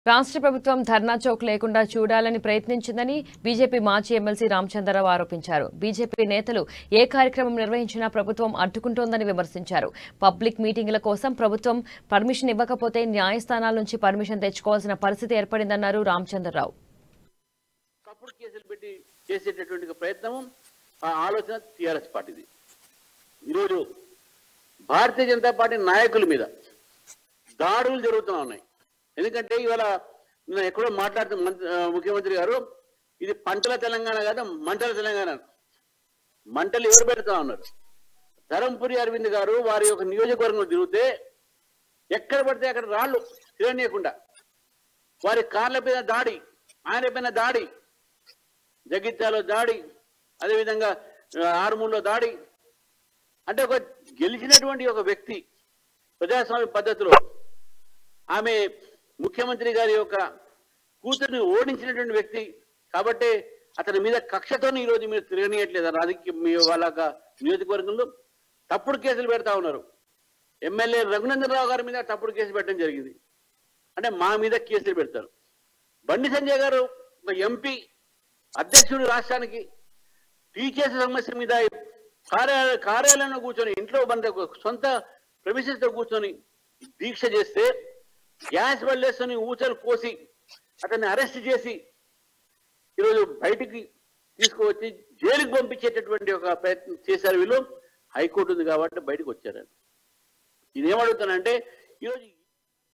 రాష్ట్ర ప్రభుత్వం ధర్నా చౌక్ లేకుండా చూడాలని ప్రయత్నించిందని బీజేపీ మాజీ ఎమ్మెల్సీ రామచంద్రరావు ఆరోపించారు బీజేపీ నేతలు ఏ కార్యక్రమం నిర్వహించినా ప్రభుత్వం అడ్డుకుంటోందని విమర్శించారు పబ్లిక్ మీటింగుల కోసం ప్రభుత్వం పర్మిషన్ ఇవ్వకపోతే న్యాయస్థానాల నుంచి పర్మిషన్ తెచ్చుకోవాల్సిన పరిస్థితి ఏర్పడిందన్నారు రామచంద్రరావు తప్పుడు కేసులు పెట్టి చేసేటటువంటి ప్రయత్నం ఆ ఆలోచన టీఆర్ఎస్ పార్టీది ఈరోజు భారతీయ జనతా పార్టీ నాయకుల మీద దాడులు జరుగుతూ ఉన్నాయి ఎందుకంటే ఇవాళ నేను ఎక్కడో మాట్లాడుతూ మంత్రి- ఆ, ముఖ్యమంత్రి గారు ఇది పంటల తెలంగాణ కాదు మంటల తెలంగాణ మంటలు ఎవరు పెడతా ఉన్నారు ధరంపురి అరవింద్ గారు వారి యొక్క నియోజకవర్గంలో తిరిగితే ఎక్కడ పడితే అక్కడ రాళ్ళు తిరగనీయకుండా వారి కార్ల పైన దాడి ఆయన పైన దాడి జగిత్యాలో దాడి అదేవిధంగా ఆ, ఆరుమూరులో దాడి అంటే ఒక గెలిచినటువంటి ఒక వ్యక్తి ప్రజాస్వామ్య పద్ధతిలో ఆమె ముఖ్యమంత్రి గారి యొక్క కూతురిని ఓడించినటువంటి వ్యక్తి కాబట్టి అతని మీద కక్షతోనే ఈరోజు మీరు తిరగనీయట్లేదు రాజకీయ మీ వాళ్ళ యొక్క నియోజకవర్గంలో తప్పుడు కేసులు పెడతా ఉన్నారు ఎమ్మెల్యే రఘునందన్ రావు గారి మీద తప్పుడు కేసు పెట్టడం జరిగింది అంటే మా మీద కేసులు పెడతారు బండి సంజయ్ గారు ఒక ఎంపీ అధ్యక్షుడు రాష్ట్రానికి టీచర్స్ సమస్య మీద కార్యాలయ కార్యాలయంలో కూర్చొని ఇంట్లో మన సొంత ప్రమిసెస్ తో కూర్చొని దీక్ష చేస్తే గ్యాస్ వల్లేసుకొని ఊచలు కోసి అతన్ని అరెస్ట్ చేసి ఈరోజు బయటికి తీసుకువచ్చి జైలుకి పంపించేటటువంటి ఒక ప్రయత్నం చేశారు వీళ్ళు హైకోర్టు ఉంది కాబట్టి బయటకు వచ్చారు ఇదేమడుగుతానంటే ఈరోజు